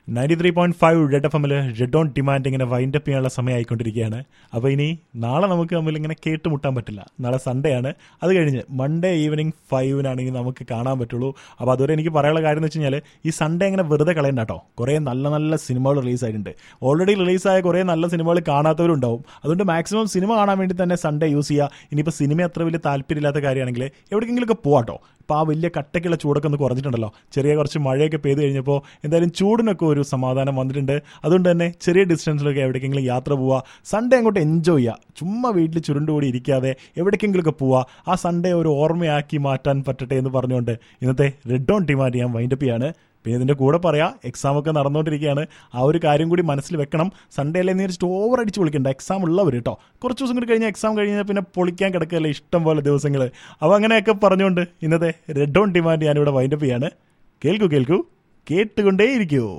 ninety three point five red F എമ്മിൽ red on demand ഇങ്ങനെ wind up ചെയ്യാനുള്ള സമയമായിക്കൊണ്ടിരിക്കുകയാണ് അപ്പോൾ ഇനി നാളെ നമുക്ക് തമ്മിൽ ഇങ്ങനെ കേട്ടുമുട്ടാൻ പറ്റില്ല നാളെ സൺഡേ ആണ് അത് കഴിഞ്ഞ് മൺഡേ ഈവനിങ് ഫൈവിനാണെങ്കിൽ നമുക്ക് കാണാൻ പറ്റുള്ളൂ അപ്പോൾ അതുവരെ എനിക്ക് പറയാനുള്ള കാര്യം എന്ന് വെച്ച് കഴിഞ്ഞാൽ ഈ സൺഡേ അങ്ങനെ വെറുതെ കളയണ്ട കേട്ടോ കുറേ നല്ല നല്ല സിനിമകൾ റിലീസായിട്ടുണ്ട് ഓൾറെഡി റിലീസായ കുറേ നല്ല സിനിമകൾ കാണാത്തവരുണ്ടാവും അതുകൊണ്ട് മാക്സിമം സിനിമ കാണാൻ വേണ്ടി തന്നെ സൺഡേ യൂസ് ചെയ്യുക ഇനിയിപ്പോൾ സിനിമ അത്ര വലിയ താല്പര്യമില്ലാത്ത കാര്യമാണെങ്കിൽ എവിടെയെങ്കിലുമൊക്കെ പോവാട്ടോ ഇപ്പോൾ ആ വലിയ കട്ടയ്ക്കുള്ള ചൂടൊക്കെ ഒന്ന് കുറഞ്ഞിട്ടുണ്ടല്ലോ ചെറിയ കുറച്ച് മഴയൊക്കെ പെയ്ത് കഴിഞ്ഞപ്പോൾ എന്തായാലും ചൂടിനൊക്കെ ഒരു സമാധാനം വന്നിട്ടുണ്ട് അതുകൊണ്ട് തന്നെ ചെറിയ ഡിസ്റ്റൻസിലൊക്കെ എവിടേക്കെങ്കിലും യാത്ര പോവുക സൺഡേ അങ്ങോട്ട് എൻജോയ് ചെയ്യുക ചുമ്മാ വീട്ടിൽ ചുരുണ്ടുകൂടി ഇരിക്കാതെ എവിടേക്കെങ്കിലുമൊക്കെ പോവുക ആ സൺഡേ ഒരു ഓർമ്മയാക്കി മാറ്റാൻ പറ്റട്ടെ എന്ന് പറഞ്ഞുകൊണ്ട് ഇന്നത്തെ റെഡ് ഓൺ ടിമാൻഡ് ഞാൻ വൈൻഡപ്പ് ചെയ്യാണ് പിന്നെ ഇതിൻ്റെ കൂടെ പറയാം എക്സാം ഒക്കെ നടന്നുകൊണ്ടിരിക്കുകയാണ് ആ ഒരു കാര്യം കൂടി മനസ്സിൽ വെക്കണം സൺഡേ അല്ലേ നേരിട്ട് ഓവർ അടിച്ച് പൊളിക്കണ്ട എക്സാം ഉള്ളവർ കേട്ടോ കുറച്ച് ദിവസം കൂടി കഴിഞ്ഞാൽ എക്സാം കഴിഞ്ഞാൽ പിന്നെ പൊളിക്കാൻ കിടക്കുകയല്ലേ ഇഷ്ടം പോലെ ദിവസങ്ങൾ അപ്പോൾ അങ്ങനെയൊക്കെ പറഞ്ഞുകൊണ്ട് ഇന്നത്തെ റെഡ് ഓൺ ഡിമാൻഡ് ഞാനിവിടെ വൈൻഡപ്പ് ചെയ്യാണ് കേൾക്കൂ കേൾക്കൂ കേട്ടുകൊണ്ടേയിരിക്കൂ